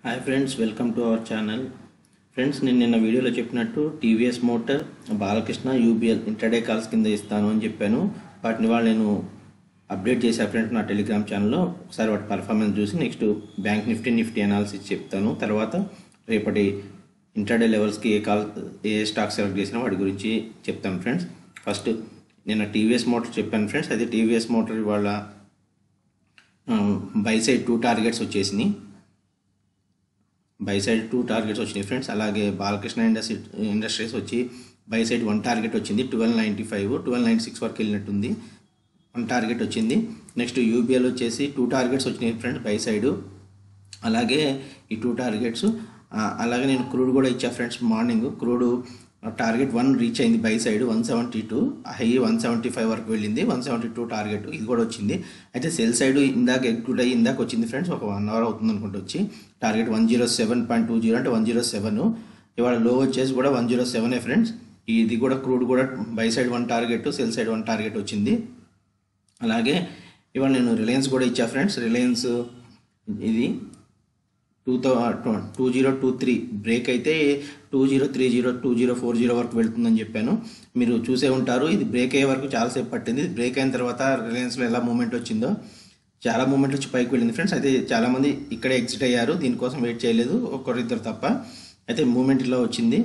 hi friends welcome to our channel friends నేను నిన్న వీడియోలో చెప్పినట్టు TVS motor Balakrishna UBL intraday calls కింద ఇస్తాను అని చెప్పాను వాటిని వాళ్ళు నేను అప్డేట్ చేసా ఫ్రెండ్స్ నా టెలిగ్రామ్ ఛానల్లో ఒకసారి వాటి పర్ఫార్మెన్స్ చూసి next bank Nifty Nifty analysis చెప్తాను తర్వాత రేపటి ఇంటర్డే లెవెల్స్కి ఏ కాల్ ఏ స్టాక్ సెలెక్ట్ చేసినా వాటి గురించి చెప్తాను ఫ్రెండ్స్ ఫస్ట్ నిన్న టీవీఎస్ మోటార్ చెప్పాను ఫ్రెండ్స్ అయితే టీవీఎస్ మోటార్ వాళ్ళ బై సైడ్ టూ టార్గెట్స్ వచ్చేసినాయి బై సైడ్ టూ టార్గెట్స్ వచ్చినాయి ఫ్రెండ్స్ అలాగే బాలకృష్ణ ఇండస్ట్రీ ఇండస్ట్రీస్ వచ్చి బై సైడ్ వన్ టార్గెట్ వచ్చింది twelve ninety five twelve ninety six వరకు వెళ్ళినట్టుంది వన్ టార్గెట్ వచ్చింది నెక్స్ట్ యూబీఎల్ వచ్చేసి టూ టార్గెట్స్ వచ్చినాయి ఫ్రెండ్స్ బై సైడ్ అలాగే ఈ టూ టార్గెట్స్ అలాగే నేను క్రూడ్ కూడా ఇచ్చా friends morning crude target one reach అయింది buy side one seventy two high one seventy five వరకు వెళ్ళింది వన్ సెవెంటీ టూ టార్గెట్ ఇది కూడా వచ్చింది అయితే సెల్ సైడ్ ఇందాక ఎగ్జిక్యూట్ అయ్యి ఇందాక వచ్చింది ఫ్రెండ్స్ ఒక వన్ అవర్ అవుతుంది అనుకుంటూ వచ్చి target one zero seven point two zero అంటే వన్ జీరో సెవెన్ ఇవాళ లో వచ్చేసి కూడా వన్ జీరో సెవెనే ఫ్రెండ్స్ ఇది కూడా క్రూడ్ కూడా buy side one target sell side one target వచ్చింది అలాగే ఇవాళ నేను రిలయన్స్ కూడా ఇచ్చా ఫ్రెండ్స్ రిలయన్స్ ఇది two thou two zero two three break అయితే two zero three zero two zero four zero వరకు వెళ్తుందని చెప్పాను మీరు చూసే ఉంటారు ఇది బ్రేక్ అయ్యే వరకు చాలాసేపు పట్టింది బ్రేక్ అయిన తర్వాత రిలయన్స్లో ఎలా మూమెంట్ వచ్చిందో చాలా మూమెంట్ వచ్చి పైకి వెళ్ళింది ఫ్రెండ్స్ అయితే చాలామంది ఇక్కడే ఎగ్జిట్ అయ్యారు దీనికోసం వెయిట్ చేయలేదు ఒక్కరిద్దరు తప్ప అయితే మూమెంట్ ఇలా వచ్చింది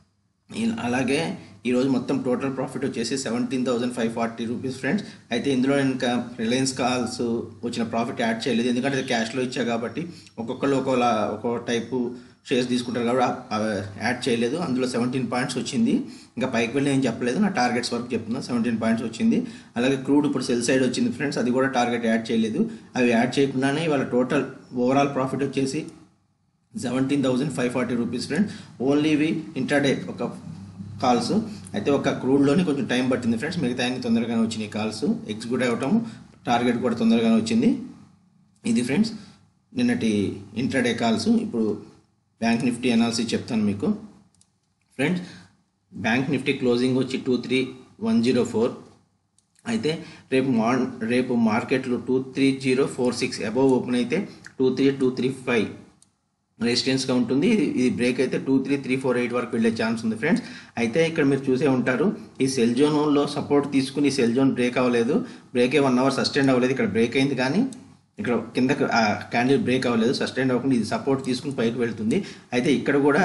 ఇ- అలాగే ఈరోజు మొత్తం టోటల్ ప్రాఫిట్ వచ్చేసి seventeen thousand five forty rupees friends అయితే ఇందులో ఇంకా రిలయన్స్ కాల్స్ వచ్చిన ప్రాఫిట్ యాడ్ చేయలేదు ఎందుకంటే అది క్యాష్లో ఇచ్చా కాబట్టి ఒక్కొక్కరు ఒక్కోలా ఒక్కో టైపు షేర్స్ తీసుకుంటారు కాబట్టి ఆ- ఆ యాడ్ చేయలేదు అందులో సెవెంటీన్ పాయింట్స్ వచ్చింది ఇంకా పైకి వెళ్ళి నేను చెప్పలేదు నా టార్గెట్స్ వరకు చెప్తున్నాను సెవెంటీన్ పాయింట్స్ వచ్చింది అలాగే క్రూడ్ ఇప్పుడు సెల్ సైడ్ వచ్చింది ఫ్రెండ్స్ అది కూడా టార్గెట్ యాడ్ చేయలేదు అవి యాడ్ చేయకుండానే ఇవాళ టోటల్ ఓవరాల్ ప్రాఫిట్ వచ్చేసి seventeen thousand five forty rupees friends only ఇవి ఇంటర్డే ఒక కాల్స్ అయితే ఒక క్రూడ్లోనే కొంచెం టైం పట్టింది ఫ్రెండ్స్ మిగతా అన్ని తొందరగానే వచ్చినాయి కాల్స్ ఎగ్జిక్యూట్ అవ్వటం టార్గెట్ కూడా తొందరగానే వచ్చింది ఇది ఫ్రెండ్స్ నిన్నటి ఇంటర్డే కాల్స్ ఇప్పుడు బ్యాంక్ నిఫ్టీ అనాలిసిస్ చెప్తాను మీకు ఫ్రెండ్స్ బ్యాంక్ నిఫ్టీ క్లోజింగ్ వచ్చి two three one zero four అయితే రేపు మార్ రేపు మార్కెట్లో two three zero four six above open అయితే two three two three five రెసిస్టెన్స్గా ఉంటుంది ఇది ఇది బ్రేక్ అయితే two three three four eight వరకు వెళ్ళే ఛాన్స్ ఉంది ఫ్రెండ్స్ అయితే ఇక్కడ మీరు చూసే ఉంటారు ఈ సెల్ జోన్లో సపోర్ట్ తీసుకుని ఈ సెల్ జోన్ బ్రేక్ అవ్వలేదు బ్రేక్ అయ్యి వన్ అవర్ సస్టైన్ అవ్వలేదు ఇక్కడ బ్రేక్ అయింది కానీ ఇక్కడ కిందకి ఆ క్యాండిల్ బ్రేక్ అవ్వలేదు సస్టైన్ అవ్వకుండా ఇది సపోర్ట్ తీసుకుని పైకి వెళ్తుంది అయితే ఇక్కడ కూడా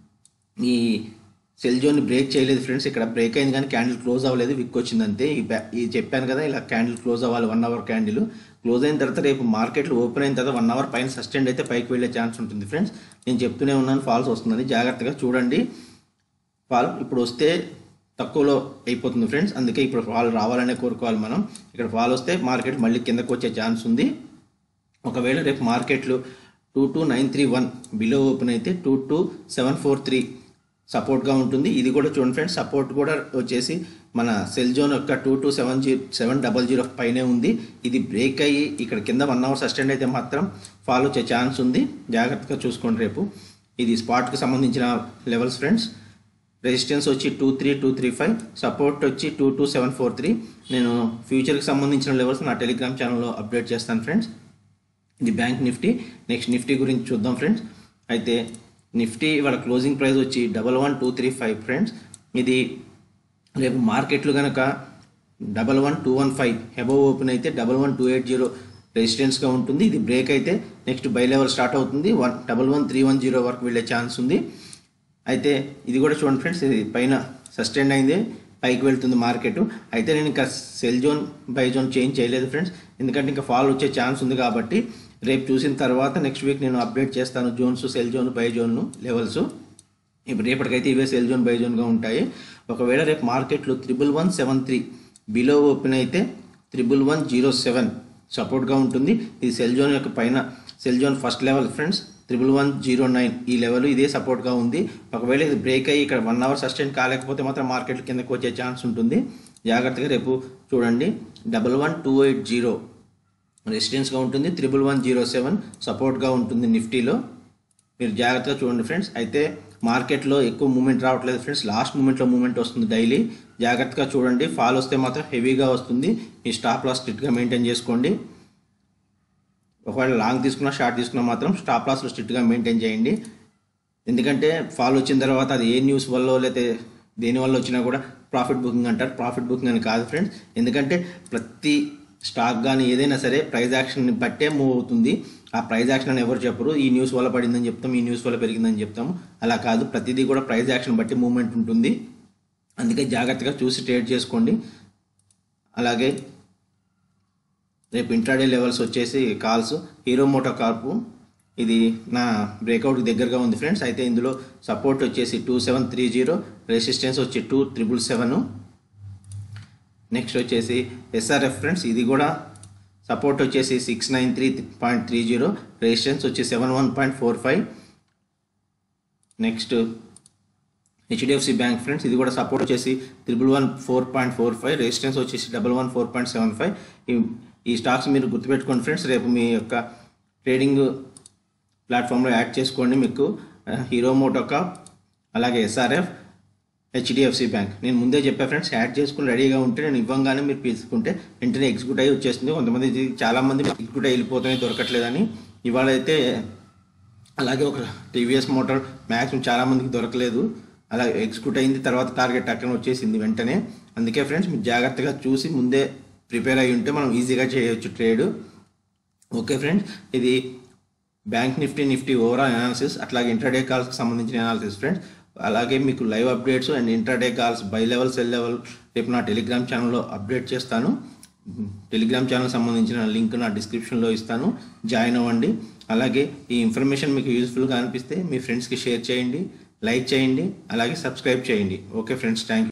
ఈ సెల్ జోన్ బ్రేక్ చేయలేదు ఫ్రెండ్స్ ఇక్కడ బ్రేక్ అయింది కానీ క్యాండిల్ క్లోజ్ అవ్వలేదు విక్ వచ్చింది అంతే ఈ బ్యా- ఈ చెప్పాను కదా ఇలా క్యాండిల్ క్లోజ్ అవ్వాలి వన్ అవర్ క్యాండిల్ క్లోజ్ అయిన తర్వాత రేపు మార్కెట్లు ఓపెన్ అయిన తర్వాత వన్ అవర్ పైన సస్టెండ్ అయితే పైకి వెళ్ళే ఛాన్స్ ఉంటుంది ఫ్రెండ్స్ నేను చెప్తూనే ఉన్నాను ఫాల్స్ వస్తుందని జాగ్రత్తగా చూడండి ఫాల్ ఇప్పుడు వస్తే తక్కువలో అయిపోతుంది ఫ్రెండ్స్ అందుకే ఇప్పుడు ఫాల్ రావాలనే కోరుకోవాలి మనం ఇక్కడ ఫాల్ వస్తే మార్కెట్ మళ్ళీ కిందకు వచ్చే ఛాన్స్ ఉంది ఒకవేళ రేపు మార్కెట్లు two two nine three one below open అయితే two two seven four three సపోర్ట్గా ఉంటుంది ఇది కూడా చూడండి ఫ్రెండ్స్ సపోర్ట్ కూడా వచ్చేసి మన సెల్ జోన్ యొక్క టూ టూ సెవెన్ జీ సెవెన్ డబల్ జీరో పైనే ఉంది ఇది బ్రేక్ అయ్యి ఇక్కడ కింద వన్ అవర్ సస్టెండ్ అయితే మాత్రం ఫాలో వచ్చే ఛాన్స్ ఉంది జాగ్రత్తగా చూసుకోండి రేపు ఇది స్పాట్కి సంబంధించిన లెవెల్స్ ఫ్రెండ్స్ రెసిస్టెన్స్ వచ్చి two three two three five support వచ్చి two two seven four three నేను ఫ్యూచర్కి సంబంధించిన లెవెల్స్ నా టెలిగ్రామ్ ఛానల్లో అప్డేట్ చేస్తాను ఫ్రెండ్స్ ఇది బ్యాంక్ నిఫ్టీ నెక్స్ట్ నిఫ్టీ గురించి చూద్దాం ఫ్రెండ్స్ అయితే నిఫ్టీ వాళ్ళ క్లోజింగ్ ప్రైస్ వచ్చి double one two three five friends ఇది రేపు మార్కెట్లు కనుక double one two one five above open అయితే double one two eight zero రెసిస్టెన్స్గా ఉంటుంది ఇది బ్రేక్ అయితే నెక్స్ట్ బై లెవెల్ స్టార్ట్ అవుతుంది one double one three one zero వరకు వెళ్ళే ఛాన్స్ ఉంది అయితే ఇది కూడా చూడండి ఫ్రెండ్స్ ఇది పైన సస్టైన్ అయింది పైకి వెళ్తుంది మార్కెట్ అయితే నేను ఇంకా sell zone buy zone change చేయలేదు ఫ్రెండ్స్ ఎందుకంటే ఇంకా ఫాల్ వచ్చే ఛాన్స్ ఉంది కాబట్టి రేపు చూసిన తర్వాత నెక్స్ట్ వీక్ నేను అప్డేట్ చేస్తాను zones sell zone buy zone levels ఇప్పుడు రేపటికైతే ఇవే సెల్ జోన్ బై జోన్గా ఉంటాయి ఒకవేళ రేపు మార్కెట్లో triple one seven three below open అయితే త్రిబుల్ వన్ జీరో సెవెన్ సపోర్ట్గా ఉంటుంది ఇది సెల్ జోన్ యొక్క పైన sell zone first level friends triple one zero nine ఈ లెవెల్ ఇదే సపోర్ట్గా ఉంది ఒకవేళ ఇది బ్రేక్ అయ్యి ఇక్కడ వన్ అవర్ సస్టైన్ కాలేకపోతే మాత్రం మార్కెట్ కిందకు వచ్చే ఛాన్స్ ఉంటుంది జాగ్రత్తగా రేపు చూడండి double one two eight zero రెసిడెన్స్గా ఉంటుంది త్రిబుల్ వన్ జీరో సెవెన్ సపోర్ట్గా ఉంటుంది నిఫ్టీలో మీరు జాగ్రత్తగా చూడండి ఫ్రెండ్స్ అయితే మార్కెట్లో ఎక్కువ మూమెంట్ రావట్లేదు ఫ్రెండ్స్ లాస్ట్ మూమెంట్లో మూమెంట్ వస్తుంది డైలీ జాగ్రత్తగా చూడండి ఫాల్ వస్తే మాత్రం హెవీగా వస్తుంది మీ స్టాప్ లాస్ స్ట్రిక్ట్గా మెయింటైన్ చేసుకోండి ఒకవేళ లాంగ్ తీసుకున్నా షార్ట్ తీసుకున్నా మాత్రం స్టాప్ లాస్లో స్ట్రిక్ట్గా మెయింటైన్ చేయండి ఎందుకంటే ఫాల్ వచ్చిన తర్వాత అది ఏ న్యూస్ వల్ల లేకపోతే దేని వల్ల వచ్చినా కూడా ప్రాఫిట్ బుకింగ్ అంటారు ప్రాఫిట్ బుకింగ్ అని కాదు ఫ్రెండ్స్ ఎందుకంటే ప్రతి స్టాక్ కానీ ఏదైనా సరే ప్రైస్ యాక్షన్ని బట్టే మూవ్ అవుతుంది ఆ ప్రైస్ యాక్షన్ అని ఎవరు చెప్పరు ఈ న్యూస్ వల్ల పడిందని చెప్తాం ఈ న్యూస్ వల్ల పెరిగిందని చెప్తాము అలా కాదు ప్రతిదీ కూడా ప్రైస్ యాక్షన్ బట్టి మూవ్మెంట్ ఉంటుంది అందుకే జాగ్రత్తగా చూసి ట్రేడ్ చేసుకోండి అలాగే రేపు ఇంట్రాడే లెవెల్స్ వచ్చేసి కాల్స్ హీరో మోటో కార్పు ఇది నా బ్రేక్అవుట్ దగ్గరగా ఉంది ఫ్రెండ్స్ అయితే ఇందులో సపోర్ట్ వచ్చేసి two seven three zero resistance వచ్చి టూ త్రిబుల్ సెవెన్ నెక్స్ట్ వచ్చేసి ఎస్ఆర్ఎఫ్ ఫ్రెండ్స్ ఇది కూడా సపోర్ట్ వచ్చేసి six nine three point three zero resistance వచ్చి seven one point four five next HDFC bank friends ఇది కూడా సపోర్ట్ వచ్చేసి triple one four point four five resistance వచ్చేసి double one four point seven five ఈ stocks మీరు గుర్తుపెట్టుకోండి friends రేపు మీ యొక్క ట్రేడింగ్ ప్లాట్ఫామ్లో యాడ్ చేసుకోండి మీకు హీరో మోటోకా అలాగే ఎస్ఆర్ఎఫ్ హెచ్డిఎఫ్సి బ్యాంక్ నేను ముందే చెప్పా ఫ్రెండ్స్ యాడ్ చేసుకుని రెడీగా ఉంటే నేను ఇవ్వంగానే మీరు తీసుకుంటే వెంటనే ఎగ్జిక్యూట్ అయ్యి వచ్చేస్తుంది కొంతమంది ఇది చాలామంది ఎగ్జిక్యూట్ అయ్యి వెళ్ళిపోతున్నాయి దొరకట్లేదని ఇవాళ అయితే అలాగే ఒక టీవీఎస్ మోటార్ మ్యాక్సిమం చాలామందికి దొరకలేదు అలా ఎగ్జిక్యూట్ అయింది తర్వాత టార్గెట్ అక్కడ వచ్చేసింది వెంటనే అందుకే ఫ్రెండ్స్ మీరు జాగ్రత్తగా చూసి ముందే ప్రిపేర్ అయ్యి ఉంటే మనం ఈజీగా చేయొచ్చు ట్రేడ్ ఓకే ఫ్రెండ్స్ ఇది bank Nifty Nifty overall analysis అట్లాగే ఇంటర్డే కాల్స్కి సంబంధించిన అనాలిసిస్ ఫ్రెండ్స్ అలాగే మీకు live updates and intraday calls buy level sell level రేపు నా టెలిగ్రామ్ ఛానల్లో అప్డేట్ చేస్తాను టెలిగ్రామ్ ఛానల్ సంబంధించిన లింక్ నా డిస్క్రిప్షన్లో ఇస్తాను జాయిన్ అవ్వండి అలాగే ఈ ఇన్ఫర్మేషన్ మీకు యూస్ఫుల్గా అనిపిస్తే మీ ఫ్రెండ్స్కి షేర్ చేయండి లైక్ చేయండి అలాగే సబ్స్క్రైబ్ చేయండి ఓకే ఫ్రెండ్స్ థ్యాంక్ యూ